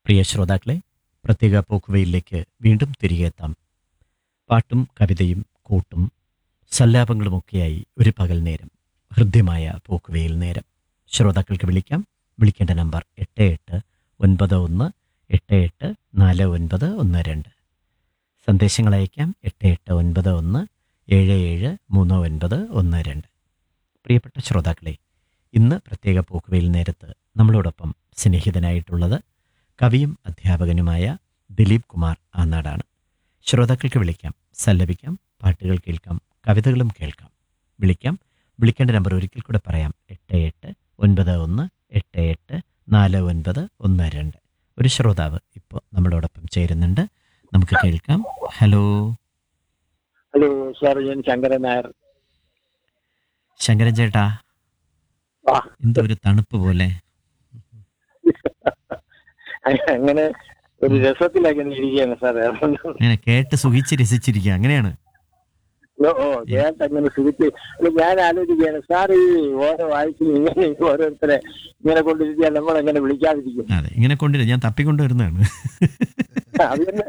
പ്രിയ ശ്രോതാക്കളെ പ്രത്യേക പോക്കുവയിലേക്ക് വീണ്ടും തിരികെ എത്താം പാട്ടും കവിതയും കൂട്ടും സല്ലാപങ്ങളുമൊക്കെയായി ഒരു പകൽ നേരം ഹൃദ്യമായ പോക്കുവയിൽ നേരം ശ്രോതാക്കൾക്ക് വിളിക്കാം വിളിക്കേണ്ട നമ്പർ എട്ട് എട്ട് ഒൻപത് ഒന്ന് എട്ട് എട്ട് നാല് ഒൻപത് ഒന്ന് രണ്ട് സന്ദേശങ്ങൾ അയക്കാം എട്ട് എട്ട് ഒൻപത് ഒന്ന് ഏഴ് ഏഴ് മൂന്ന് ഒൻപത് ഒന്ന് രണ്ട് പ്രിയപ്പെട്ട ശ്രോതാക്കളെ ഇന്ന് പ്രത്യേക പോക്കുവയിൽ നേരത്ത് നമ്മളോടൊപ്പം സ്നേഹിതനായിട്ടുള്ളത് കവിയും അധ്യാപകനുമായ ദിലീപ് കുമാർ ആനാടാണ് ശ്രോതാക്കൾക്ക് വിളിക്കാം സല്ലപിക്കാം പാട്ടുകൾ കേൾക്കാം കവിതകളും കേൾക്കാം വിളിക്കാം വിളിക്കേണ്ട നമ്പർ ഒരിക്കൽ കൂടെ പറയാം എട്ട് എട്ട് ഒൻപത് ഒന്ന് എട്ട് എട്ട് നാല് ഒൻപത് ഒന്ന് രണ്ട് ഒരു ശ്രോതാവ് ഇപ്പോൾ നമ്മളോടൊപ്പം ചേരുന്നുണ്ട് നമുക്ക് കേൾക്കാം ഹലോ ഹലോ സാർ ഞാൻ ശങ്കരൻ നായർ ശങ്കരൻ ചേട്ടാ ആ. എന്തോ ഒരു തണുപ്പ് പോലെ അങ്ങനെ ഒരു രസത്തിലൊക്കെ ഇങ്ങനെ ഇരിക്കുകയാണ് സാർ അതുകൊണ്ട് അങ്ങനെ കേട്ട് സുഖിച്ച് രസിച്ചിരിക്കുക അങ്ങനെയാണ് ഓ ഓ, കേട്ട് അങ്ങനെ സുഖിച്ച് അല്ല, ഞാൻ ആലോചിക്കുകയാണ് സാർ ഈ ഓരോ ആഴ്ചയും ഇങ്ങനെ ഓരോരുത്തരെ ഇങ്ങനെ കൊണ്ടിരിക്കാൻ നമ്മൾ എങ്ങനെ വിളിക്കാതിരിക്കും അതെ ഇങ്ങനെ കൊണ്ടുവരും ഞാൻ തപ്പിക്കൊണ്ടുവരുന്നതാണ് അത് തന്നെ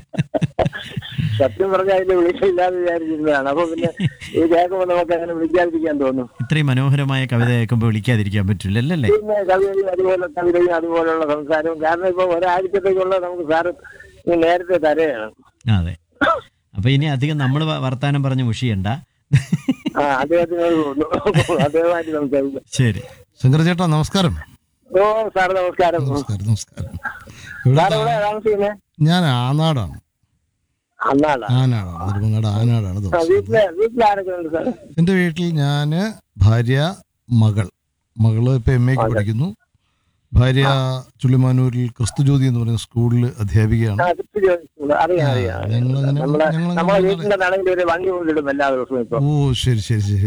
സത്യം പറഞ്ഞാൽ അതിന്റെ വിളിക്കില്ലാതെ വിചാരിച്ചിരുന്നതാണ് അപ്പൊ പിന്നെ ഇത് കേൾക്കുമ്പോൾ നമുക്ക് അങ്ങനെ വിളിക്കാതിരിക്കാൻ തോന്നും ഇത്രയും മനോഹരമായ കവിത കേൾക്കുമ്പോൾ വിളിക്കാതിരിക്കാൻ പറ്റില്ലല്ലേ പിന്നെ കവിതയും അതുപോലെ കവിതയും അതുപോലുള്ള സംസാരവും കാരണം ഇപ്പൊ ഒരാഴ്ചത്തേക്കുള്ള നമുക്ക് സാറ് ഈ നേരത്തെ തരയാണ് അതെ അപ്പൊ ഇനി അധികം നമ്മൾ വർത്താനം പറഞ്ഞ് മുഷിയണ്ട ആ അദ്ദേഹത്തിനോട് തോന്നുന്നു അദ്ദേഹമായിട്ട് സംസാരിക്കാം ശരി ശങ്കരചേട്ടാ നമസ്കാരം ഓ സാർ നമസ്കാരം നമസ്കാരം നമസ്കാരം ഇവിടെ സാർ ഇവിടെ താമസിക്കുന്നത് ഞാൻ ആനാടാണ് അന്നാളാ ആനാടാണ് നെടുമങ്ങാട് ആനാടാണ് ആ, താമസിക്കുന്നത് വീട്ടിലെ വീട്ടിൽ ആരൊക്കെ ഉണ്ട് സാർ എൻ്റെ വീട്ടിൽ ഞാൻ ഭാര്യ മകൾ മകള് ഇപ്പൊ എം എക്ക് പഠിക്കുന്നു ഭാര്യ ചുള്ളിമാനൂരിൽ ക്രിസ്തുജ്യോതി എന്ന് പറയുന്ന സ്കൂളിൽ അധ്യാപികയാണ് ആ തിരിച്ചു ചോദിച്ചിട്ടുണ്ട്. അറിയാം അറിയാം അറിയാം. ഞങ്ങളങ്ങനെ നമ്മളെ ഞങ്ങളങ്ങനെ നമ്മളെ വീട്ടിന്റെ നടങ്ങിൽ ഒരു വണ്ടി കൊണ്ടിടും എല്ലാ ദിവസവും ഇപ്പൊ ഓ ശരി ശരി ശരി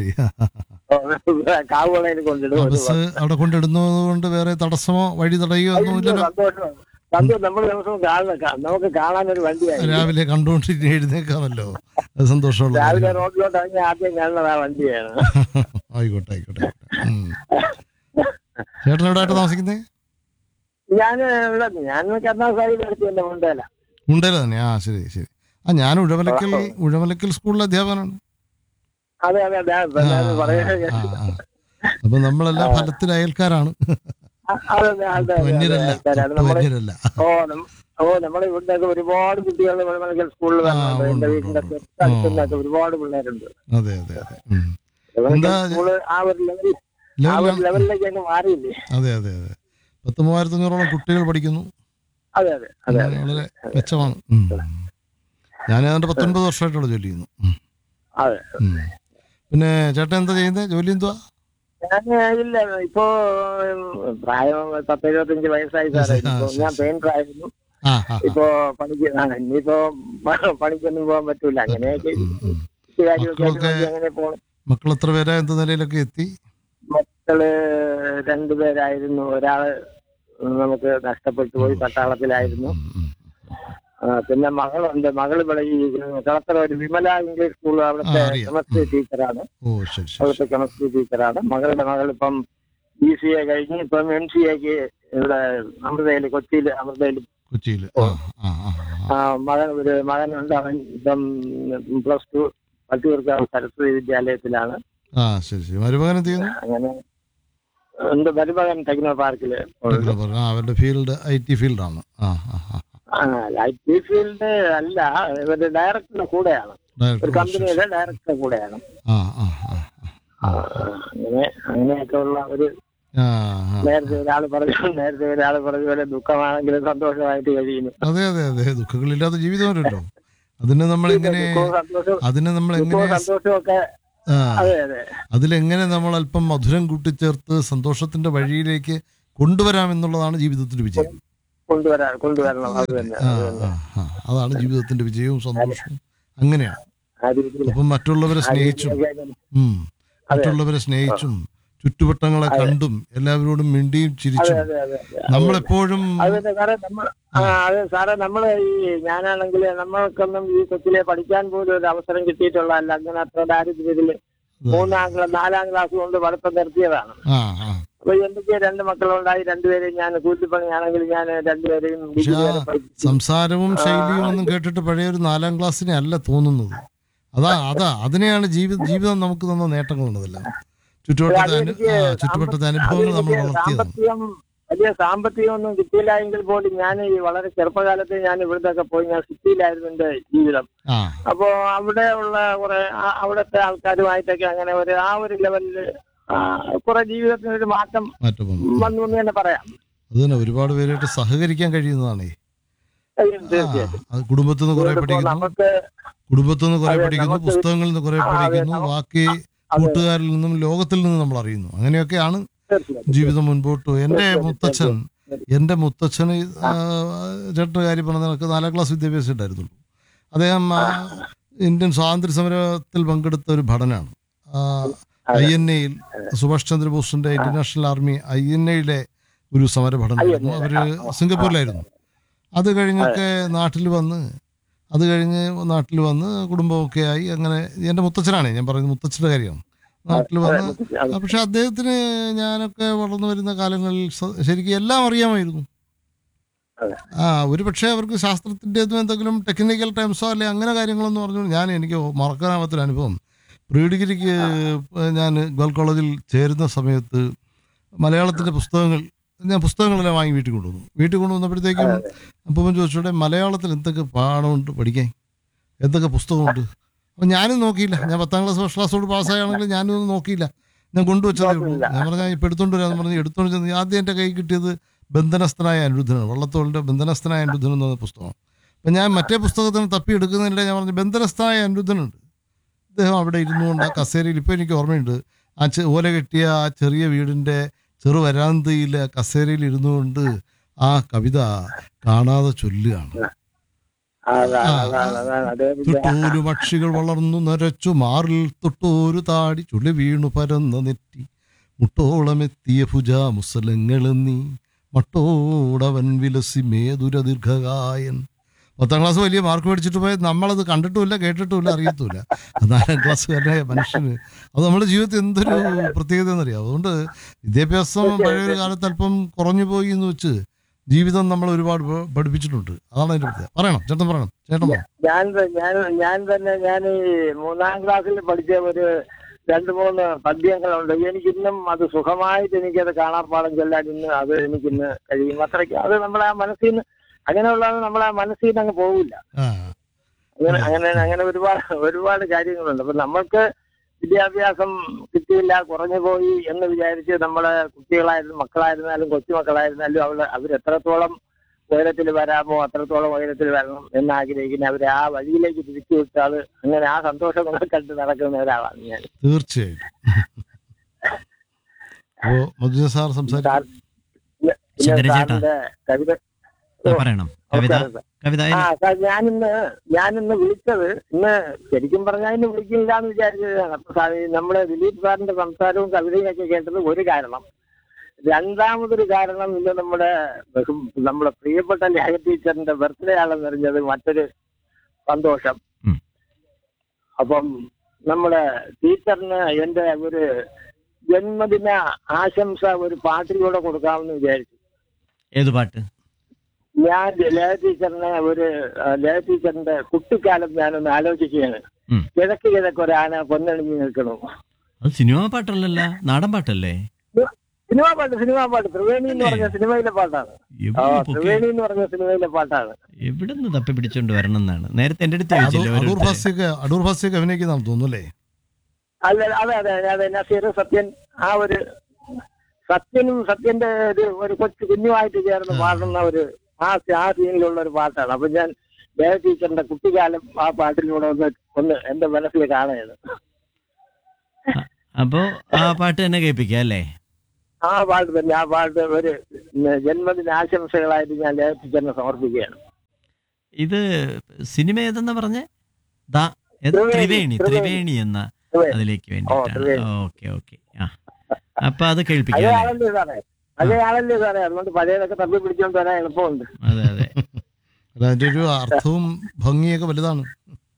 കാവുകളയിൽ കൊണ്ടിടും ഒരു ബസ് അവിടെ കൊണ്ടിടുന്നത് കൊണ്ട് വേറെ തടസ്സമോ വഴി തടയുകയോ ഒന്നുമില്ലല്ലോ സന്തോഷം സന്തോഷം നമ്മൾ ദിവസവും കാണുന്ന കാ- നമുക്ക് കാണാൻ ഒരു വണ്ടിയായി രാവിലെ കണ്ടുകൊണ്ടിട്ട് എഴുന്നേക്കാമല്ലോ അത് സന്തോഷമുള്ള രാവിലെ കാര്യമാണ്. റോഡിലോട്ട് ഇറങ്ങി ആദ്യം കാണുന്നത് ആ വണ്ടിയാണ് ആയിക്കോട്ടെ ആയിക്കോട്ടെ ആയിക്കോട്ടെ. ഉം. ചേട്ടൻ എവിടെ ആയിട്ട് താമസിക്കുന്നേ ഞാൻ ഇവിടെ ഞാൻ കർണാടകയിൽ എടുത്തു എന്റെ മുണ്ടേല മുണ്ടേല തന്നെ ആ ശരി ശരി ആ ഞാൻ ഉഴവലക്കൽ ഉഴവലക്കൽ സ്കൂളിലെ അധ്യാപകനാണ് അതെ അതെ അതെ ആ, ഞാൻ പറയുന്നത് ആ, ആ. അപ്പൊ നമ്മളെല്ലാം ഫലത്തിൽ അയൽക്കാരാണ് അതെ അതെ അതെ അതെ വന്യരല്ല ആൾക്കാരാണ് നമ്മള് വന്യരല്ല ഓ നം- ഓ നമ്മളെ ഇവിടുന്നൊക്കെ ഒരുപാട് കുട്ടികൾ വെളുമലക്കൽ സ്കൂളിൽ ആ, വരുന്നുണ്ട് ഉണ്ട്, എന്റെ ഉണ്ട്, വീടിന്റെ ഉണ്ട്. തൊട്ടടുത്തുനിന്നൊക്കെ ഒരുപാട് പിള്ളേരുണ്ട് അതെ അതെ അതെ ഉം. വെളുമലക്കൽ എന്താ സ്കൂള് ആ ഒരു ലെവൽ ആ ഒരു ലെവലിലാണ് ലെവലിലേക്ക് അങ്ങ് മാറിയില്ലേ അതെ അതെ അതെ പത്ത് മൂവായിരത്തി അഞ്ഞൂറോളം കുട്ടികൾ പഠിക്കുന്നു അതെ അതെ അതെ അതെ വളരെ മെച്ചമാണ് ഉം. ഞാൻ ഏതാണ്ട് പത്തൊൻപത് വർഷമായിട്ടുള്ള ജോലി ചെയ്യുന്നു ഉം. അതെ ഉം. പിന്നെ ചേട്ടൻ എന്താ ചെയ്യുന്നത് ജോലി എന്തുവാ ഞാൻ ഇല്ല ഇപ്പോ ഉം, പ്രായം പത്ത് എഴുപത്തഞ്ച് വയസ്സായി സാറേ ആ, ഇപ്പൊ ശരി, ഞാൻ ശരി. പെയിന്റർ ആയിരുന്നു ആ ആ ആ. ഇപ്പോ പണിക്ക് ആ, ഇനിയിപ്പോ പണിക്കൊന്നും പോകാൻ പറ്റൂല അങ്ങനെയൊക്കെ ഉം, ഉം. കാര്യമൊക്കെ ആയിട്ട് മക്കളൊക്കെ- നമുക്ക് അങ്ങനെ പോകണം മക്കൾ എത്ര പേരാ എന്ത് നിലയിലൊക്കെ എത്തി മക്കള് രണ്ടുപേരായിരുന്നു ഒരാള് നമുക്ക് നഷ്ടപ്പെട്ടു പോയി പട്ടാളത്തിലായിരുന്നു ഉം, ഉം. ആ, പിന്നെ മകളുണ്ട് മകൾ ഇവിടെ ഈ കളത്തറ ഒരു വിമല ഇംഗ്ലീഷ് സ്കൂൾ അവിടുത്തെ ആ, അറിയാം. കെമിസ്ട്രി ടീച്ചറാണ് ഓ ശരി ശരി അവിടുത്തെ കെമിസ്ട്രി ടീച്ചറാണ് മകളുടെ മകൾ ഇപ്പം ബി സി എ കഴിഞ്ഞ് ഇപ്പം എം സി എക്ക് ഇവിടെ അമൃതയിൽ കൊച്ചിയിൽ അമൃതയിൽ കൊച്ചിയിൽ ആ ആ ആ, ആ. ആ, മകൻ ഒരു മകനുണ്ട് അവൻ ഇപ്പം പ്ലസ് ടു പട്ടിയൂർക്കാവ് സരസ്വതി വിദ്യാലയത്തിലാണ് ആ ശരി ശരി മരുമകൻ എന്ത് ചെയ്യുന്നു അങ്ങനെ ഉണ്ട് മരുമകൻ ടെക്നോ പാർക്കില് ഉണ്ട്. Techno park. ആ അവരുടെ ഫീൽഡ് ഐ ടി ഫീൽഡാണ് ആ ആ ആ ആ ഐ ടി ഫീൽഡ് അല്ല ഇവരുടെ ഡയറക്ടറുടെ കൂടെയാണ് ഒരു ഡയറക്ടർ കമ്പനിയുടെ ഡയറക്ടറുടെ കൂടെയാണ് ആ ആ ആ ആ, അങ്ങനെ അങ്ങനെയൊക്കെ ഉള്ള ഒരു ആ ആ നേരത്തെ ഒരാൾ പറഞ്ഞു നേരത്തെ ഒരാൾ പറഞ്ഞ പോലെ ദുഃഖമാണെങ്കിലും സന്തോഷമായിട്ട് കഴിയുന്നു അതെ അതെ അതെ ദുഃഖങ്ങളില്ലാത്ത ജീവിതമല്ലോ അതിനെ നമ്മൾ എങ്ങനെ ദുഃഖവും സന്തോഷവും അതിനെ നമ്മൾ ദുഃഖവും എങ്ങനെ സന്തോഷവും ഒക്കെ ആ അതെ അതെ അതിലെങ്ങനെ നമ്മൾ അല്പം മധുരം കൂട്ടിച്ചേർത്ത് സന്തോഷത്തിന്റെ വഴിയിലേക്ക് കൊണ്ടുവരാം എന്നുള്ളതാണ് ജീവിതത്തിന്റെ വിജയം കൊണ്ടുവരാൻ കൊണ്ടുവരണം അത് തന്നെ ആ, അത് തന്നെ ആ, ആ. അതാണ് ജീവിതത്തിന്റെ വിജയവും സന്തോഷവും അങ്ങനെയാണ് ആ രീതിയിൽ അപ്പം മറ്റുള്ളവരെ സ്നേഹിച്ചും ഉം. മറ്റുള്ളവരെ സ്നേഹിച്ചും ചുറ്റുവട്ടങ്ങളെ കണ്ടും എല്ലാവരോടും മിണ്ടിയും അതെ ചിരിച്ചും അതെ അതെ അതെ. നമ്മളെപ്പോഴും അത് തന്നെ സാറേ നമ്മൾ ആ അത് സാറേ നമ്മള് ഈ ഞാനാണെങ്കിൽ നമ്മൾക്കൊന്നും ഈ കൊച്ചിലെ പഠിക്കാൻ പോലും ഒരു അവസരം കിട്ടിയിട്ടുള്ള അല്ല അങ്ങനെ അത്ര ദാരിദ്ര്യത്തില് മൂന്നാം ക്ലാസ് നാലാം ക്ലാസ് കൊണ്ട് പഠിത്തം നിർത്തിയതാണ് ആ ആ അപ്പൊ എനിക്ക് രണ്ട് മക്കളുണ്ടായി രണ്ടുപേരെയും ഞാൻ കൂലിപ്പണിയാണെങ്കിൽ ഞാൻ രണ്ടുപേരെയും പക്ഷെ ആ ഡിഗ്രി വരെ പഠിപ്പിച്ചു. സംസാരവും ശൈലിയും ഒന്നും കേട്ടിട്ട് പഴയ ഒരു നാലാം ക്ലാസ്സിനെ അല്ല തോന്നുന്നത് അതാ അതാ അതിനെയാണ് ജീവിത ജീവിതം നമുക്ക് തന്ന നേട്ടങ്ങളുള്ളതല്ല ചുറ്റുവട്ടത്തെ അനു അതെനിക്ക് ആ, ചുറ്റുവട്ടത്തെ അനുഭവങ്ങൾ നമ്മൾ അതെനിക്ക് വളർത്തിയതാണ് സാമ്പത്തികം വലിയ സാമ്പത്തികമൊന്നും കിട്ടിയില്ല എങ്കിൽ പോലും ഞാൻ ഈ വളരെ ചെറുപ്പകാലത്ത് ഞാൻ ഇവിടുത്തെ പോയി ഞാൻ സിറ്റിയിലായിരുന്നു എന്റെ ജീവിതം ആ അപ്പോ അവിടെ ഉള്ള കുറെ ആ- അവിടുത്തെ ആൾക്കാരുമായിട്ടൊക്കെ അങ്ങനെ ഒരു ആ ഒരു ലെവലില് കുറെ ജീവിതത്തിന് ഒരു മാറ്റം മാറ്റം വന്നു വന്നു എന്ന് തന്നെ പറയാം അത് തന്നെ ഒരുപാട് പേരായിട്ട് സഹകരിക്കാൻ കഴിയുന്നതാണേ അയ്യോ, ആ, തീർച്ചയായിട്ടും അത് കുടുംബത്തിൽ നിന്ന് കുറെ ഇതിപ്പോ പഠിക്കുന്നു നമുക്ക് കുടുംബത്തിൽ നിന്ന് കുറെ അതെ, പഠിക്കുന്നു നമുക്ക് പുസ്തകങ്ങളിൽ നിന്ന് കുറെ ആ, അതെ, പഠിക്കുന്നു നമുക്ക് ബാക്കി കൂട്ടുകാരിൽ നിന്നും ലോകത്തിൽ നിന്നും നമ്മൾ അറിയുന്നു അങ്ങനെയൊക്കെയാണ് തീർച്ചയായിട്ടും ജീവിതം മുൻപോട്ട് പോകും. എൻ്റെ തീർച്ചയായും, മുത്തച്ഛൻ തീർച്ചയായും. എൻ്റെ മുത്തച്ഛന് ആ, ചേട്ടൻ്റെ കാര്യം പറഞ്ഞ കണക്ക് നാലാം ക്ലാസ് വിദ്യാഭ്യാസം ഉണ്ടായിരുന്നുള്ളൂ അദ്ദേഹം ആ, ഇന്ത്യൻ സ്വാതന്ത്ര്യ സമരത്തിൽ പങ്കെടുത്ത ഒരു ഭടനാണ് ഐ എൻ എയിൽ സുഭാഷ് ചന്ദ്രബോസിന്റെ ഇന്റർനാഷണൽ ആർമി ഐ എൻ എയിലെ ഒരു സമര ഭടനായിരുന്നു INA, അവര് ആ, ആ, സിംഗപ്പൂരിലായിരുന്നു അത് കഴിഞ്ഞൊക്കെ നാട്ടിൽ വന്ന് അത് കഴിഞ്ഞ് നാട്ടിൽ വന്ന് കുടുംബമൊക്കെ ആയി അങ്ങനെ എൻ്റെ മുത്തച്ഛനാണ് ഞാൻ പറയുന്നത് മുത്തച്ഛൻ്റെ കാര്യമാണ് നാട്ടിൽ വന്ന് അതെ. ആ, പക്ഷെ അദ്ദേഹത്തിന് ഞാനൊക്കെ വളർന്നു വരുന്ന കാലങ്ങളിൽ സ- ശരിക്കും എല്ലാം അറിയാമായിരുന്നു അതെ. ആ ഒരു പക്ഷേ അവർക്ക് ശാസ്ത്രത്തിൻ്റെതും എന്തെങ്കിലും ടെക്നിക്കൽ ടൈംസോ അല്ലെ അങ്ങനെ കാര്യങ്ങളൊന്നും പറഞ്ഞു ഞാൻ എനിക്ക് മറക്കാനാവാത്തൊരു അനുഭവം പ്രീ ഡിഗ്രിക്ക് ഞാൻ ഗേൾ കോളേജിൽ ചേരുന്ന സമയത്ത് മലയാളത്തിൻ്റെ പുസ്തകങ്ങൾ ഞാൻ പുസ്തകങ്ങളെല്ലാം വാങ്ങി വീട്ടിൽ കൊണ്ടുവന്നു വീട്ടിൽ കൊണ്ടുവന്നപ്പോഴത്തേക്കും അപ്പം ചോദിച്ചോടെ മലയാളത്തിൽ എന്തൊക്കെ പാഠമുണ്ട് പഠിക്കാൻ എന്തൊക്കെ പുസ്തകമുണ്ട് അപ്പം ഞാനും നോക്കിയില്ല ഞാൻ പത്താം ക്ലാസ് ഫസ്റ്റ് ക്ലാസ്സോട് പാസ്സായാണെങ്കിൽ ഞാനൊന്നും നോക്കിയില്ല ഞാൻ കൊണ്ടുവച്ചതേ ഉള്ളൂ നോക്കിയില്ല. ഞാൻ പറഞ്ഞാൽ ഇപ്പം എടുത്തോണ്ട് വരാമെന്ന് പറഞ്ഞ് എടുത്തോണ്ട് ചെന്ന് ആദ്യം എൻ്റെ കൈ കിട്ടിയത് ബന്ധനസ്ഥനായ അനിരുദ്ധനാണ് വള്ളത്തോളിൻ്റെ ബന്ധനസ്ഥനായ അനിരുദ്ധൻ എന്ന് പറഞ്ഞ പുസ്തകം അപ്പം ഞാൻ മറ്റേ പുസ്തകത്തിന് തപ്പി എടുക്കുന്നതിനിടെ ഞാൻ പറഞ്ഞു ബന്ധനസ്ഥനായ അനിരുദ്ധനുണ്ട് അദ്ദേഹം അവിടെ ഇരുന്നുകൊണ്ട് ആ കസേരയിൽ ഇപ്പോൾ എനിക്ക് ഓർമ്മയുണ്ട് ആ ചെ- ഓല കെട്ടിയ ആ ചെറിയ വീടിൻ്റെ ചെറു വരാന്തയിൽ ആ കസേരയിൽ ഇരുന്നുകൊണ്ട് ആ കവിത കാണാതെ ചൊല്ലുകയാണ് അതാണ് അതാണ് അതാണ് അതേ തൊട്ടൂരു പക്ഷികൾ വളർന്നു നരച്ചു മാറിൽ തൊട്ടൂരു താടി ചുളി വീണു പരന്ന നെറ്റി മുട്ടോളമെത്തിയ ഭുജ മുസലങ്ങളെന്നീ മട്ടോടവൻ വിലസി മേതുര ദീർഘകായൻ പത്താം ക്ലാസ് വലിയ മാർക്ക് മേടിച്ചിട്ട് പോയത് നമ്മളത് കണ്ടിട്ടുമില്ല കേട്ടിട്ടുമില്ല അറിയത്തുമില്ല നാലാം ക്ലാസ്സുകാരനായ മനുഷ്യന് അത് നമ്മുടെ ജീവിതത്തിൽ എന്തൊരു പ്രത്യേകത എന്നറിയാം അതുകൊണ്ട് വിദ്യാഭ്യാസം പഴയൊരു കാലത്ത് അല്പം കുറഞ്ഞു പോയി എന്ന് വെച്ച് ജീവിതം നമ്മൾ ഒരുപാട് പ- പഠിപ്പിച്ചിട്ടുണ്ട് അതാണ് അതിന്റെ പ്രത്യേകത പറയണം ചേട്ടൻ പറയണം ചേട്ടൻ പറയണം ഞാൻ ത- ഞാൻ ഞാൻ തന്നെ ഞാൻ ഈ മൂന്നാം ക്ലാസ്സിൽ പഠിച്ച ഒരു രണ്ട് മൂന്ന് പദ്യങ്ങളുണ്ട് എനിക്കിന്നും അത് സുഖമായിട്ട് എനിക്കത് കാണാപ്പാടം ചൊല്ലാൻ ഇന്ന് അത് എനിക്കിന്ന് കഴിയും അത്രയ്ക്ക് അത് നമ്മളെ ആ മനസ്സിൽ നിന്ന് അങ്ങനെയുള്ളത് നമ്മളെ ആ മനസ്സിൽ നിന്ന് അങ്ങ് പോകില്ല ആ അങ്ങനെ അങ്ങനെ അങ്ങനെ ഒരുപാട് ഒരുപാട് കാര്യങ്ങളുണ്ട് അപ്പൊ നമ്മൾക്ക് വിദ്യാഭ്യാസം കിട്ടിയില്ല കുറഞ്ഞു പോയി എന്ന് വിചാരിച്ച് നമ്മളെ കുട്ടികളായിരുന്നു മക്കളായിരുന്നാലും കൊച്ചുമക്കളായിരുന്നാലും അവള് അവരെത്രത്തോളം ഉയരത്തിൽ വരാമോ അത്രത്തോളം ഉയരത്തിൽ വരണം എന്ന് ആഗ്രഹിക്കുന്ന അവരെ ആ വഴിയിലേക്ക് തിരിച്ചു വിട്ടാൽ അങ്ങനെ ആ സന്തോഷം കൊണ്ട് കണ്ട് നടക്കുന്ന ഒരാളാണ് ഞാൻ തീർച്ചയായിട്ടും അപ്പോ മധുജ സാർ സംസാരിക്കും സാർ- പിന്നെ ചന്ദ്രചേട്ടാ. സാറിന്റെ കവിത ആ, പറയണം കവിത നമസ്കാരം സാർ. കവിത ആ സാർ ഞാനിന്ന് ഞാനിന്ന് വിളിച്ചത് ഇന്ന് ശരിക്കും പറഞ്ഞാൽ ഇന്ന് വിളിക്കില്ല എന്ന് വിചാരിച്ചതാണ് അപ്പൊ സാർ ഈ നമ്മുടെ ദിലീപ് സാറിന്റെ സംസാരവും കവിതയും ഒക്കെ കേട്ടത് ഒരു കാരണം രണ്ടാമതൊരു കാരണം ഇന്ന് നമ്മുടെ ബഹു- നമ്മുടെ പ്രിയപ്പെട്ട ലേഖ ടീച്ചറിന്റെ ബർത്ത്ഡേ ആണെന്ന് അറിഞ്ഞത് മറ്റൊരു സന്തോഷം ഉം. അപ്പം നമ്മുടെ ടീച്ചറിന് എന്റെ ഒരു ജന്മദിന ആശംസ ഒരു പാട്ടിലൂടെ കൊടുക്കാമെന്ന് വിചാരിച്ചു ഏത് പാട്ട് ഞാൻ ലയ ടീച്ചറിനെ ഒരു ആ, ലയ ടീച്ചറിന്റെ കുട്ടിക്കാലം ഞാനൊന്ന് ആലോചിക്കുകയാണ് ഉം. കിഴക്ക് കിഴക്ക് ഒരാന പൊന്നണിഞ്ഞു നിൽക്കണു അത് സിനിമ പാട്ടല്ലല്ല നാടൻ പാട്ടല്ലേ സിനിമാ പാട്ട് സിനിമാ പാട്ട് ത്രിവേണി എന്ന് പറഞ്ഞ അല്ലേ? സിനിമയിലെ പാട്ടാണ് ആ എവിടുന്ന് പൊക്കി ത്രിവേണി എന്ന് പറഞ്ഞ സിനിമയിലെ പാട്ടാണ് എവിടുന്ന് തപ്പി പിടിച്ചോണ്ട് വരണം എന്നാണ് നേരത്തെ എന്റെ അടുത്ത് അടൂർ ചോദിച്ചില്ലേ അടൂർ ഓരോരുത്തര്? ഭാസ്യൊക്കെ അടൂർ ഭാസ്യൊക്കെ അഭിനയിക്കുന്ന തോന്നുന്നു അല്ലേ അല്ല അതെ അതെ അതെ നസീർ സത്യൻ ആ ഒരു സത്യനും സത്യന്റെ ഒരു ഒരു കൊച്ചു കുഞ്ഞുമായിട്ട് ചേർന്ന് ആ. പാടുന്ന ഒരു ആ ആ സീനിലുള്ള ഒരു പാട്ടാണ് അപ്പൊ ഞാൻ ലയ ടീച്ചറിന്റെ കുട്ടിക്കാലം ആ പാട്ടിലൂടെ ഒന്ന് ഒന്ന് എന്റെ മനസ്സിൽ കാണുകയാണ് അപ്പോ ആ പാട്ട് തന്നെ കേൾപ്പിക്കാം അല്ലേ ആ പാട്ട് തന്നെ ആ പാട്ട് ഒരു ജന്മദിന ആശംസകളായിട്ട് ഞാൻ ലയ ടീച്ചറിനെ സമർപ്പിക്കുകയാണ് ഇത് സിനിമ ഏതെന്നാ പറഞ്ഞേ ദാ ഏത് ത്രിവേണി, ത്രിവേണി ത്രിവേണി. ത്രിവേണി എന്ന ത്രിവേണി. അതിലേക്ക് വേണ്ടിയിട്ടാണ് ത്രിവേണി. ഓക്കെ ഓക്കെ ആ അപ്പൊ അത് അതേ കേൾപ്പിക്കാം അല്ലേ ആളല്ലേ സാറേ അതേ ആളല്ലേ സാറേ അതുകൊണ്ട് പഴയതൊക്കെ തപ്പി പിടിച്ചോണ്ട് വരാൻ എളുപ്പമുണ്ട് അതെ അതെ അല്ല അതിന്റെ ഒരു അർത്ഥവും ഭംഗിയൊക്കെ വലുതാണ്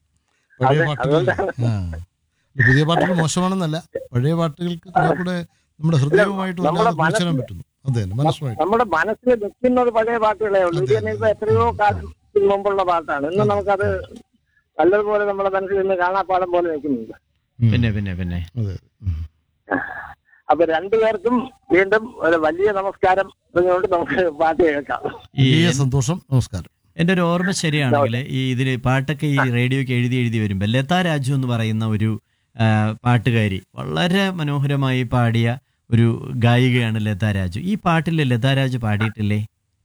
പഴയ അതെ, പാട്ടുകൾ അതുകൊണ്ടാണ്. ആ പുതിയ പാട്ടുകൾ മോശമാണെന്നല്ല പഴയ പാട്ടുകൾക്ക് കുറെ കൂടെ നമ്മുടെ ഹൃദയവുമായിട്ട് നമ്മുടെ വല്ലാതെ കൂച്ചരാൻ മനസ്സിൽ- പറ്റുന്നു അതെ മനസ്സുമായിട്ട് നമ്മുടെ മനസ്സിൽ നിൽക്കുന്നത് പഴയ പാട്ടുകളേ ഉള്ളൂ ഇത് തന്നെ ഇപ്പൊ എത്രയോ കാലത്തിന് മുമ്പുള്ള പാട്ടാണ് ഇന്ന് നമുക്കത് നല്ലതുപോലെ നമ്മുടെ മനസ്സിൽ നിന്ന് കാണാപ്പാടം പോലെ നിൽക്കുന്നുണ്ട് ഉം. പിന്നെ പിന്നെ പിന്നെ അതെ ഉം. അപ്പൊ രണ്ടുപേർക്കും വീണ്ടും ഒരു വലിയ നമസ്കാരം പറഞ്ഞുകൊണ്ട് നമുക്ക് പാട്ട് കേൾക്കാം ഈ വലിയ സന്തോഷം നമസ്കാരം എൻ്റെ ഒരു ഓർമ്മ ശരിയാണെങ്കിൽ ഈ ഇതിൽ പാട്ടൊക്കെ ഈ റേഡിയോക്ക് എഴുതി എഴുതി വരുമ്പോൾ ലതാ രാജു എന്ന് പറയുന്ന ഒരു ആ, പാട്ടുകാരി വളരെ മനോഹരമായി പാടിയ ഒരു ഗായികയാണ് ലതാ രാജു ഈ പാട്ടിൽ ലതാ രാജു പാടിയിട്ടില്ലേ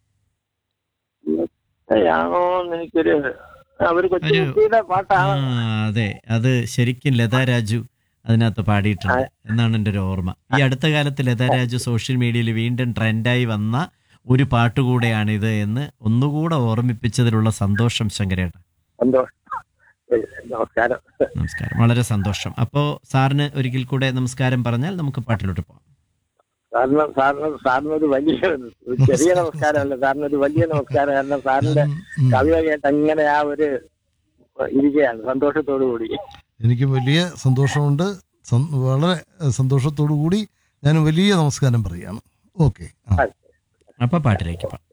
ആണോ എന്ന് എനിക്കൊരു ആ, ഒരു കൊച്ചു ഒരു- കുട്ടിയുടെ ആ പാട്ടാണ് അതെ അത് ശരിക്കും ലതാ രാജു അതിനകത്ത് പാടിയിട്ടുണ്ട് എന്നാണ് എൻ്റെ ഒരു ഓർമ്മ ഈ അടുത്ത കാലത്ത് ലതാ രാജു സോഷ്യൽ മീഡിയയിൽ വീണ്ടും ട്രെൻഡായി വന്ന ഒരു പാട്ടുകൂടെയാണിത് എന്ന് ഒന്നുകൂടെ ഓർമ്മിപ്പിച്ചതിലുള്ള സന്തോഷം ശങ്കരേട്ട സന്തോഷം ശരി, നമസ്കാരം നമസ്കാരം വളരെ സന്തോഷം അപ്പോൾ സാറിന് ഒരിക്കൽ കൂടെ നമസ്കാരം പറഞ്ഞാൽ നമുക്ക് പാട്ടിലോട്ട് പോകാം സാറിന് സാറിന് സാറിന് ഒരു വലിയ ഒരു ചെറിയ നമസ്കാരമല്ല സാറിന് ഒരു വലിയ നമസ്കാരം കാരണം സാറിന്റെ ഉം. കവിത കേട്ട് അങ്ങനെ ആ ഒരു ഇരിക്കുകയാണ് സന്തോഷത്തോടു കൂടി എനിക്ക് വലിയ സന്തോഷമുണ്ട് സം- വളരെ സന്തോഷത്തോടു കൂടി ഞാൻ വലിയ നമസ്കാരം പറയുകയാണ് ഓക്കെ ആ അപ്പോൾ പാട്ടിലേക്ക് പോകാം